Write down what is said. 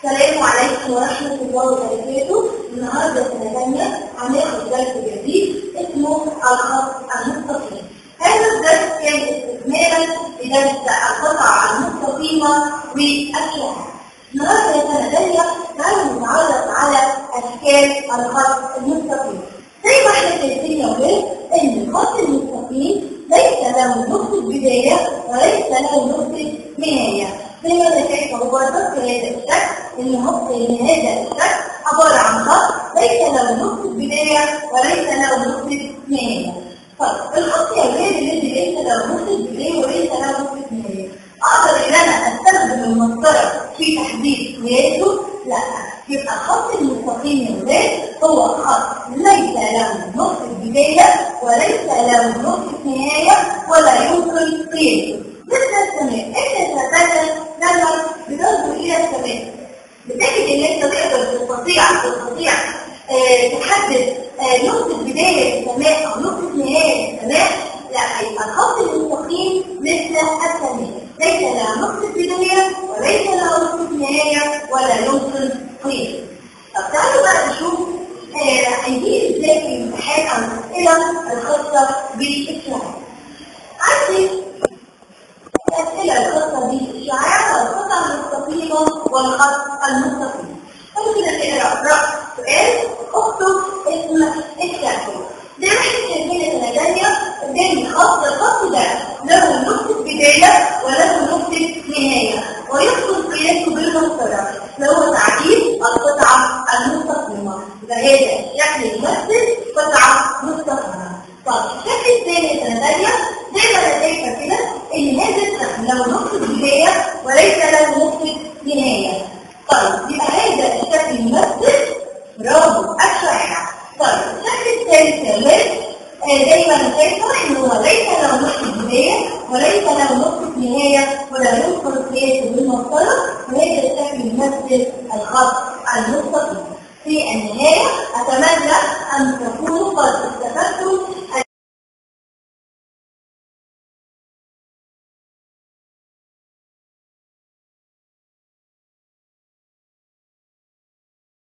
السلام عليكم ورحمة الله وبركاته النهاردة سنة ثانية هناخد درس جديد اسمه الخط المستقيم هذا الدرس كان استكمالا لدرس القطع المستقيمة والأشعة النهاردة سنة ثانية تعالوا نتعرف على أشكال الخط المستقيم زي ما احنا شايفين يا ولاد ان الخط المستقيم ليس له نقطة بداية وليس له نقطة نهاية زي ما انا شايفه برضه في هذا الشكل ان نقطة هذا الشكل عبارة عن خط ليس له نقطة بداية وليس له نقطة نهاية طيب الخط يا ولاد اللي ليس له نقطة بداية وليس له نقطة نهاية اقدر ان انا استخدم المسطرة في تحديد قياسه؟ لا يبقى الخط المستقيم يا ولاد هو خط ليس له نقطة بداية وليس له نقطة نهاية ولا يمكن قياسه مثل السماء انت تتكلم لما بتنظر الى السماء بتجد ان انت تقدر تستطيع تستطيع آه تحدد آه نقطة بداية السماء او نقطة نهاية السماء لا يبقى الخط المستقيم مثل السماء ليس له نقطة بداية وليس له نقطة نهاية ولا يمكن قياسه طب تعالوا بقى نشوف هنجيب ازاي في الامتحان او الاسئله الخاصه بالاشعاع عندي الاسئله الخاصه بالاشعاع والقطع المستقيمه والخط المستقيم ممكن اسئله اقرا سؤال اكتب اسم الشكل زي ما احنا شايفين سنه ثانيه قدامي خط الخط ده له نقطه بدايه وله نقطه نهايه ويحصل قياسه بالمسطره اللي هو تعريف القطعه المستقيمه يبقى هذا الشكل يمثل قطعه مستقيمه طب الشكل الثاني سنه ثانيه زي ما انا شايفه كده ان هذا الشكل له نقطه بدايه وليس له نقطه نهايه طيب يبقى هذا الشكل يمثل برافو الشريحه طيب الشكل الثالث يا ولاد زي ما انا شايفه ان هو ليس له نقطه بدايه وليس له نقطه نهايه ولا يمكن قياسه بالمسطره وهذا الشكل يمثل الخط المستقيم في النهايه اتمنى ان تكونوا قد استفدتم